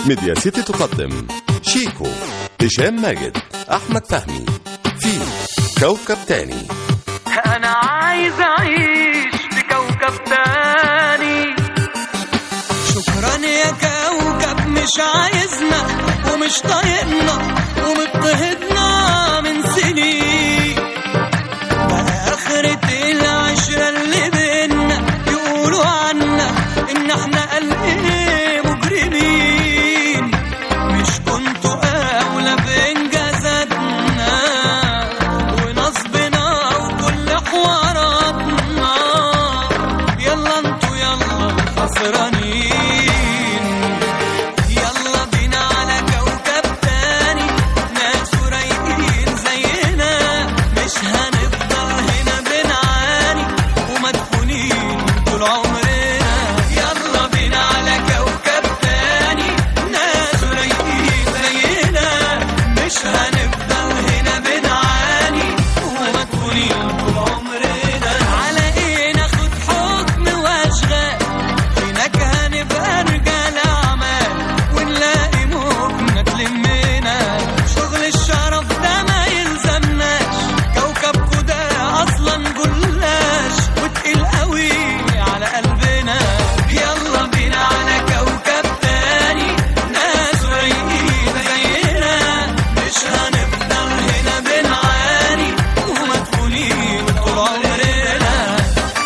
ميديا سيتي تقدم شيكو هشام ماجد أحمد فهمي في كوكب تاني انا عايز اعيش في كوكب تاني شكرا يا كوكب مش عايزنا ومش طايقنا ومضطهدنا من سنين بقى آخرة العشرة اللي بينا يقولوا عنا إن إحنا قلقين مجرمين مش كنتوا أولى بإنجازاتنا ونصبنا وكل حواراتنا يلا انتوا يلا خسرانين يلا بينا على كوكب تاني ناس رايقين زينا مش هنفضل هنا بنعاني ومدفونين طول عمرنا يلا بينا على كوكب تاني ناس رايقين زينا مش هنفضل هنا بنعاني ومدفونين طول عمرنا على ايه ناخد حكم واشغال هناك هنبقى رجال اعمال ونلاقي مهنة تلمنا شغل الشرف ده ما يلزمناش كوكبكو ده اصلا جلاش وتقيل قوي على قلبنا يلا بينا على كوكب تاني ناس رايقين زينا مش هنفضل هنا بنعاني ومدفونين طول عمرنا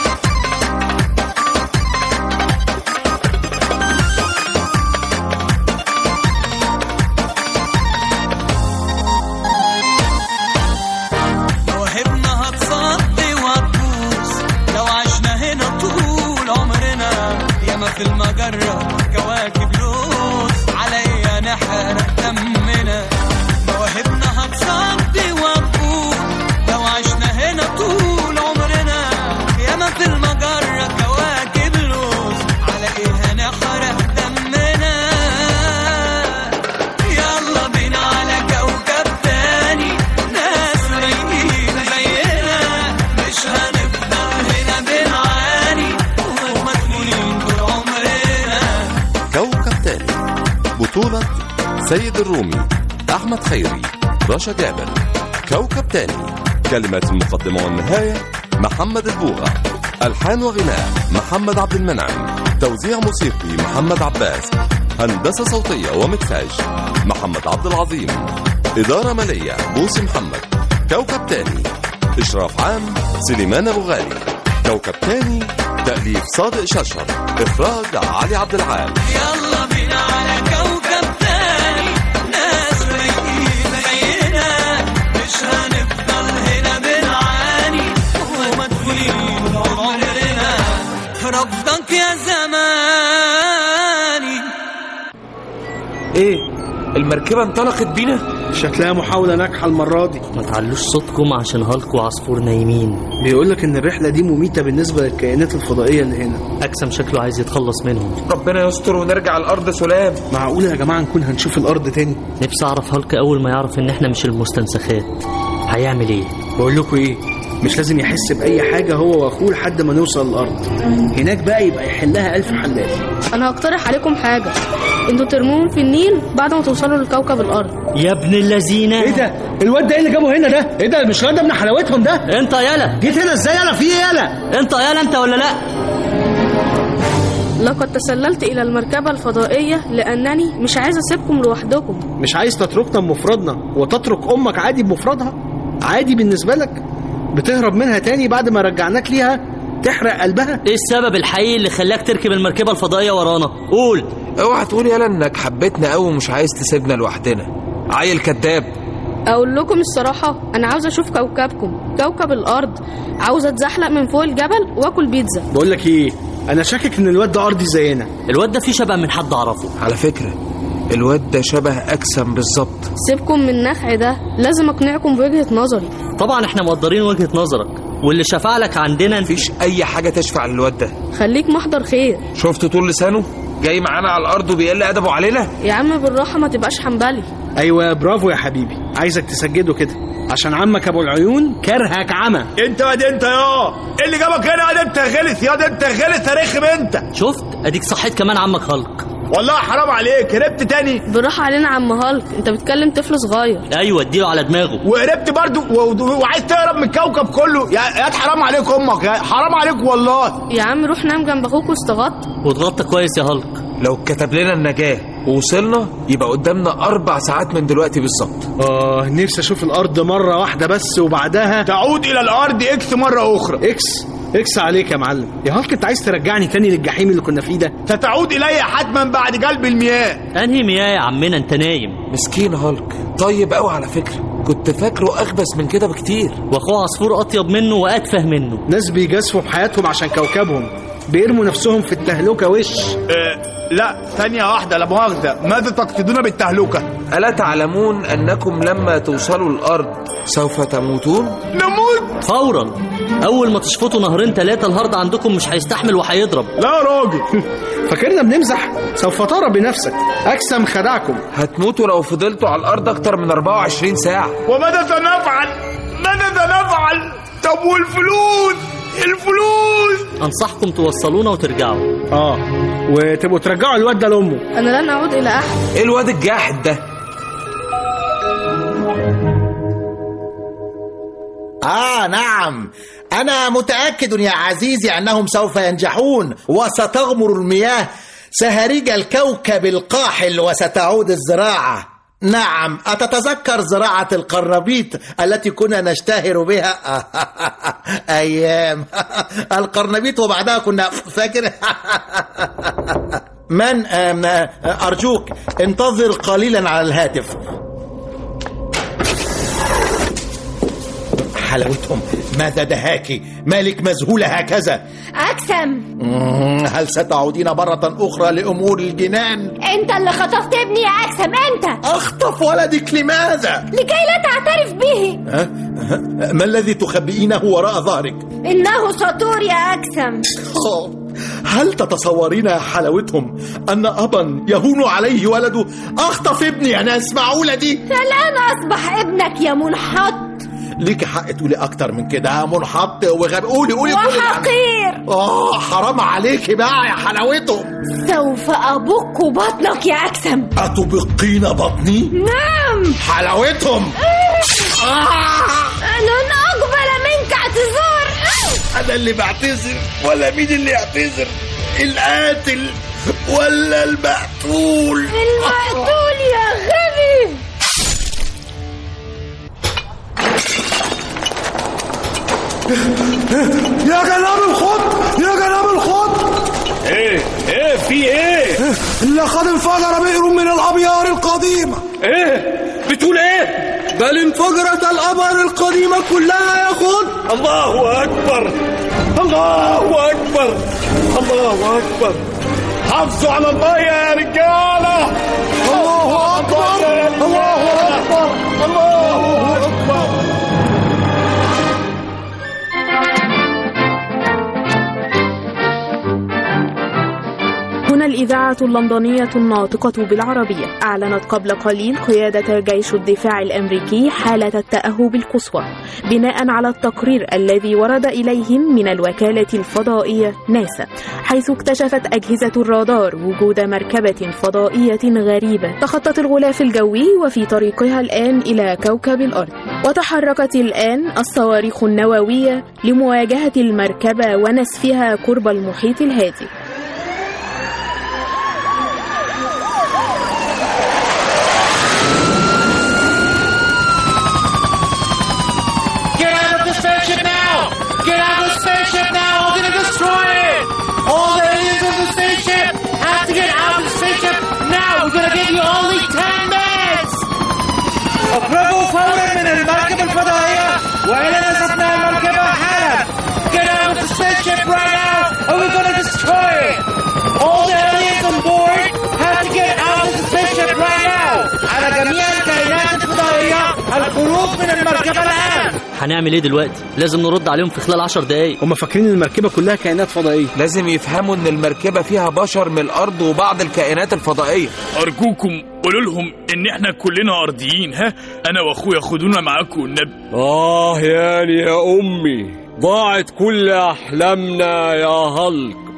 مواهبنا هتصدي وهتبوظ لو عشنا هنا طول عمرنا ياما في المجرة كواكب لوز على ايه نحرق دمنا مواهبنا هتصدي وهتبوظ لو عشنا هنا طول عمرنا ياما في المجرة كواكب لوز على ايه نحرق دمنا يلا بينا على كوكب تاني ناس رايقين زينا مش هنفضل هنا بنعاني ومدفونين طول عمرنا كوكب تاني بطولة سيد الرومي أحمد خيري رشا جابر كوكب تاني كلمات المقدمة والنهاية محمد البوغة ألحان وغناء محمد عبد المنعم توزيع موسيقي محمد عباس هندسة صوتية ومكساج محمد عبد العظيم إدارة مالية بوسي محمد كوكب تاني إشراف عام سليمان أبو غالي كوكب تاني تأليف صادق ششر إخراج علي عبد العال يلا بينا على كوكب تاني ناس رايقين زينا مش هنفضل هنا بنعاني ومدفونين طول عمرنا رفضك يا زماني ايه المركبة انطلقت بينا شكلها محاولة ناجحة المرة دي ما تعلوش صوتكم عشان هالك وعصفور نايمين بيقولك إن الرحلة دي مميتة بالنسبة للكائنات الفضائية اللي هنا أجسم شكله عايز يتخلص منهم ربنا يستر ونرجع الارض سلام معقولة يا جماعة نكون هنشوف الأرض تاني نفسي أعرف هالك أول ما يعرف إن إحنا مش المستنسخات هيعمل إيه بقول لكم إيه مش لازم يحس بأي حاجة هو وأخوه لحد ما نوصل الأرض هناك بقى يبقى يحلها ألف حلال انا هقترح عليكم حاجه انتوا ترموهم في النيل بعد ما توصلوا لكوكب الارض يا ابن اللذينة إيه ده؟ الواد ده إيه اللي جابه هنا ده؟ إيه ده مش الواد ده من حلاوتهم ده؟ أنت يالا جيت هنا إزاي أنا في إيه يالا؟ أنت يالا أنت ولا لأ لقد تسللت الى المركبه الفضائيه لانني مش عايز اسيبكم لوحدكم مش عايز تتركنا بمفردنا وتترك أمك عادي بمفردها؟ عادي بالنسبة لك؟ بتهرب منها تاني بعد ما رجعناك ليها تحرق قلبها؟ إيه السبب الحقيقي اللي خلاك تركب المركبة الفضائية ورانا قول اوعى تقول يالا انك حبيتنا قوي ومش عايز تسيبنا لوحدنا عيل كذاب اقول لكم الصراحه انا عاوز اشوف كوكبكم كوكب الارض عاوز اتزحلق من فوق الجبل واكل بيتزا بقول لك إيه؟ أنا شاكك إن الواد ده أرضي زينا الواد ده فيه شبه من حد أعرفه على فكرة الواد ده شبه اجسم بالظبط سيبكم من النخع ده لازم اقنعكم بوجهه نظري طبعا إحنا مقدرين وجهة نظرك واللي شفع لك عندنا مفيش اي حاجة تشفع للواد ده خليك محضر خير شفت طول لسانه جاي معانا على الارض وبيقل ادبه علينا يا عم بالراحه ما تبقاش حنبلي ايوه برافو يا حبيبي عايزك تسجده كده عشان عمك ابو العيون كرهك عمى انت يا انت يا ايه اللي جابك هنا يا انت غلس يا انت غلس يا رخم انت شفت اديك صحيت كمان عمك هلك والله حرام عليك هربت تاني بالراحه علينا يا عم هالك انت بتكلم طفل صغير ايوه اديله على دماغه وهربت برضو و- وعايز تهرب من الكوكب كله يا يا حرام عليك امك يا حرام عليك والله يا عم روح نام جنب اخوك واستغط واتغطى كويس يا هالك لو كتب لنا النجاة ووصلنا يبقى قدامنا أربع ساعات من دلوقتي بالظبط اه نفسي اشوف الارض مره واحده بس وبعدها تعود الى الارض اكس مره اخرى اكس اكس عليك يا معلم يا هالك انت عايز ترجعني تاني للجحيم اللي كنا فيه ده ستعود الي حتما بعد جلب المياه انهي مياه يا عمنا انت نايم مسكين هالك طيب قوي على فكرة كنت فاكره أخبث من كده بكتير واخوه عصفور اطيب منه واتفه منه ناس بيجازفوا بحياتهم عشان كوكبهم بيرموا نفسهم في التهلكه وش أه لا ثانية واحدة لا مؤاخذة ماذا تقصدون بالتهلكة؟ ألا تعلمون أنكم لما توصلوا الأرض سوف تموتون؟ نموت؟ فورا اول ما تشفطوا نهرين ثلاثه الهارد عندكم مش هيستحمل وهيضرب لا يا راجل فاكرنا بنمزح سوف ترى بنفسك اكسم خدعكم هتموتوا لو فضلتوا على الأرض أكتر من 24 ساعة وماذا سنفعل؟ ماذا سنفعل؟ طب والفلوس؟ الفلوس؟ انصحكم توصلونا وترجعوا اه وتبقوا ترجعوا الواد ده لامه انا لن اعود الى احد إيه الواد الجاحد ده؟ آه نعم أنا متأكد يا عزيزي أنهم سوف ينجحون وستغمر المياه سهريج الكوكب القاحل وستعود الزراعة نعم أتتذكر زراعة القرنبيط التي كنا نشتهر بها أيام القرنبيط وبعدها كنا فاكر من آم، آه، أرجوك انتظر قليلا على الهاتف حلاوتهم ماذا دهاك مالك مذهولة هكذا أكسم مم، هل ستعودين مرة أخرى لأمور الجنان أنت اللي خطفت ابني يا أكسم أنت أخطف ولدك لماذا لكي لا تعترف به ها؟ ها؟ ما الذي تخبئينه وراء ظهرك إنه سطور يا أكسم أوه، هل تتصورين يا حلاوتهم أن أبا يهون عليه ولده أخطف ابني أنا اسمعوا دي فالآن أصبح ابنك يا منحط ليك حق تقولي أكتر من كده منحط وغبي قولي قولي قولي وحقير آه حرام عليكي بقى يا حلاوتهم سوف أبك بطنك يا أكسم أتبقين بطني نعم حلاوتهم لن أقبل منك اعتذار أنا اللي بعتذر ولا مين اللي يعتذر القاتل ولا المقتول المقتول يا غبي يا جناب الخط يا جناب الخط ايه ايه في ايه؟ لقد انفجر بئر من الابيار القديمه ايه؟ بتقول ايه؟ بل انفجرت الابار القديمه كلها يا خط الله اكبر الله اكبر الله اكبر حافظوا على الله يا رجاله الله اكبر الله اكبر الله اكبر هنا الإذاعة اللندنية الناطقة بالعربية أعلنت قبل قليل قيادة جيش الدفاع الأمريكي حالة التأهب القصوى بناء على التقرير الذي ورد إليهم من الوكالة الفضائية ناسا حيث اكتشفت أجهزة الرادار وجود مركبة فضائية غريبة تخطت الغلاف الجوي وفي طريقها الآن إلى كوكب الأرض وتحركت الآن الصواريخ النووية لمواجهة المركبة ونسفها قرب المحيط الهادي Get out of the spaceship now! Get out of the spaceship now! We're gonna destroy it! All the aliens in the spaceship have to get out of the spaceship now! We're gonna give you only 10 minutes! اخرجوا فورا من المركبة الفضائية وإلى نسفنا المركبة حالا! Get out of the spaceship right now or we're gonna destroy it! All the aliens on board have to get out of the spaceship right now! على جميع الكائنات الفضائية الخروج من المركبة الآن! هنعمل ايه دلوقتي لازم نرد عليهم في خلال عشر دقايق هم فاكرين ان المركبه كلها كائنات فضائيه لازم يفهموا إن المركبة فيها بشر من الأرض وبعض الكائنات الفضائية ارجوكم قولوا لهم ان احنا كلنا ارضيين ها انا واخويا خدونا معاكم النبي آه يعني يا أمي ضاعت كل أحلامنا يا هلك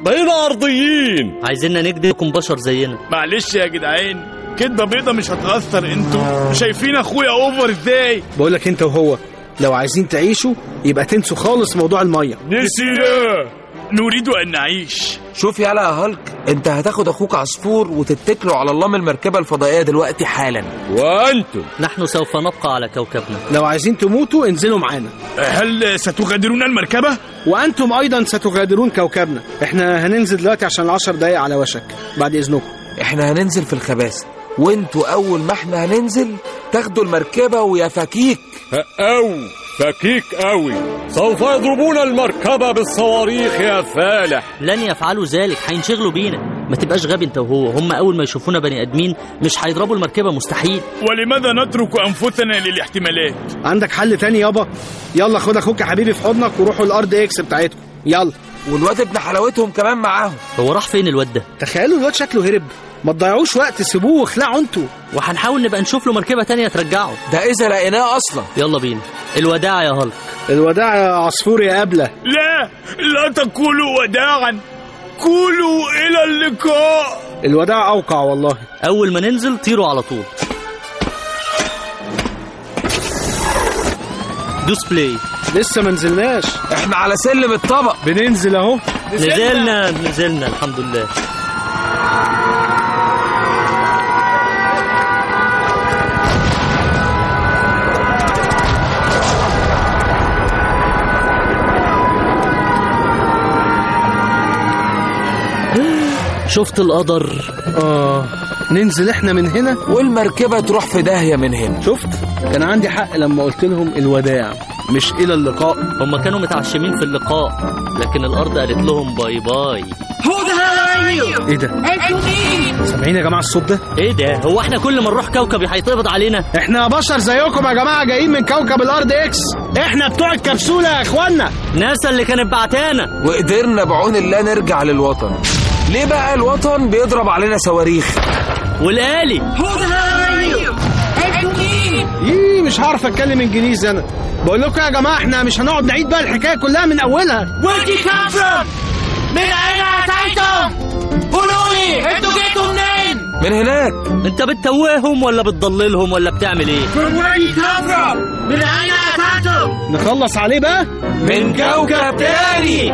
بقينا ارضيين عايزيننا نكذب يكون بشر زينا معلش يا جدعان كدبه بيضه مش هتاثر انتوا شايفين اخويا اوفر ازاي بقول لك انت وهو لو عايزين تعيشوا يبقى تنسوا خالص موضوع الميه نسينا نريد ان نعيش شوف يالا يا هالك انت هتاخد اخوك عصفور وتتكلوا على الله من المركبه الفضائيه دلوقتي حالا وانتم نحن سوف نبقى على كوكبنا لو عايزين تموتوا انزلوا معانا هل ستغادرون المركبه وانتم ايضا ستغادرون كوكبنا احنا هننزل دلوقتي عشان العشر دقايق على وشك بعد اذنكم احنا هننزل في الخباثه وانتوا اول ما احنا هننزل تاخدوا المركبه ويا فكيك او فكيك قوي سوف يضربون المركبة بالصواريخ يا فالح لن يفعلوا ذلك هينشغلوا بينا ما تبقاش غبي انت وهو هم اول ما يشوفونا بني ادمين مش هيضربوا المركبه مستحيل ولماذا نترك انفسنا للاحتمالات عندك حل تاني يابا يلا خد اخوك يا حبيبي في حضنك وروحوا الارض اكس بتاعتكم يلا والواد ابن حلاوتهم كمان معاهم هو راح فين الواد ده تخيلوا الواد شكله هرب ما تضيعوش وقت سيبوه واخلعوا انتوا وهنحاول نبقى نشوف له مركبه تانية ترجعه ده اذا لقيناه اصلا يلا بينا الوداع يا هالك الوداع يا عصفور يا قبله لا لا تقولوا وداعا قولوا الى اللقاء الوداع اوقع والله اول ما ننزل طيروا على طول دوس بلاي لسه ما نزلناش احنا على سلم الطبق بننزل اهو نزلنا نزلنا الحمد لله شفت القدر اه ننزل احنا من هنا والمركبه تروح في داهيه من هنا شفت كان عندي حق لما قلت لهم الوداع مش الى اللقاء هم كانوا متعشمين في اللقاء لكن الارض قالت لهم باي باي ايه ده سامعين يا جماعه الصوت ده ايه ده هو احنا كل ما نروح كوكب هيتقبض علينا احنا بشر زيكم يا جماعه جايين من كوكب الارض اكس احنا بتوع الكبسوله يا اخوانا ناسا اللي كانت بعتانا وقدرنا بعون الله نرجع للوطن ليه بقى الوطن بيضرب علينا صواريخ والآلي ايه مش هعرف اتكلم انجليزي انا بقول لكم يا جماعه احنا مش هنقعد نعيد بقى الحكايه كلها من اولها Where'd you come from? من أين أتيتم؟ قولوا لي أنتوا جيتوا منين؟ من هناك انت بتتوههم ولا بتضللهم ولا بتعمل ايه From where you come from? من أين أتيتم؟ نخلص عليه بقى من كوكب تاني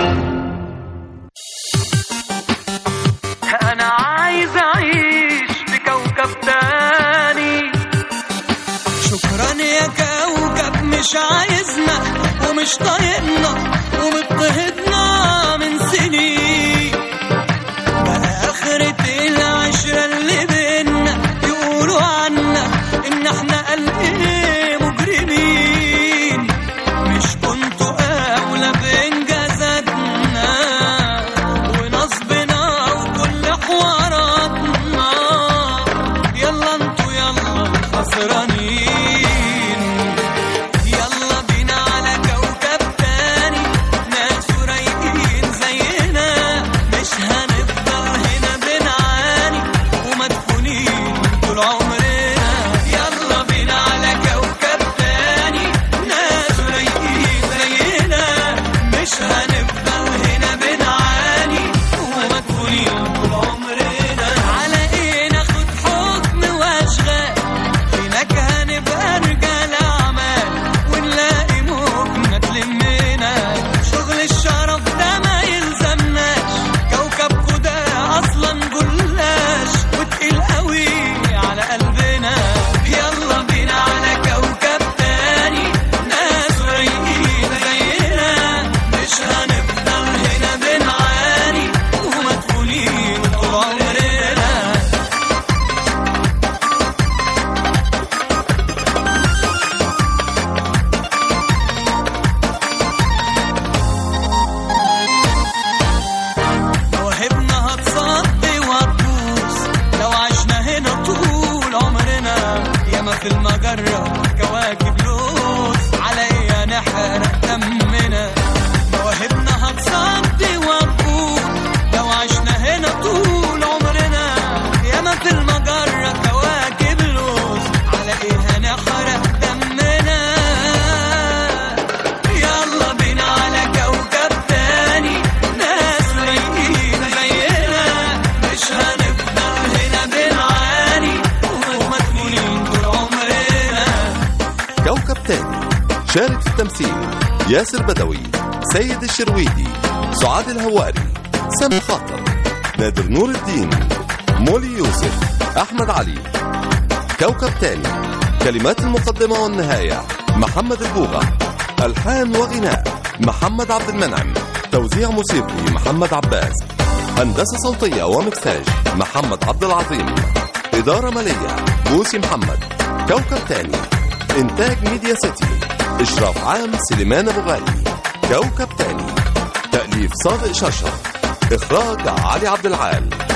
انا عايز اعيش في كوكب تاني شكرا يا كوكب مش عايزنا ومش طايقنا ومضطهدنا من سنين بقى آخرة العشرة اللي بينا يقولوا عنا إن إحنا قال إيه مجرمين مش كنتوا أولى بإنجازاتنا ونصبنا وكل حواراتنا يلا انتوا يلا الخسرانين يلا التمثيل ياسر بدوي سيد الشرويدي سعاد الهواري سام خاطر نادر نور الدين مولي يوسف أحمد علي كوكب تاني كلمات المقدمة والنهاية محمد البوغة ألحان وغناء محمد عبد المنعم توزيع موسيقي محمد عباس هندسة صوتية ومكساج محمد عبد العظيم إدارة مالية بوسي محمد كوكب تاني إنتاج ميديا سيتي إشراف عام سليمان أبو غالي كوكب تاني تأليف صادق شرشر إخراج علي عبد العال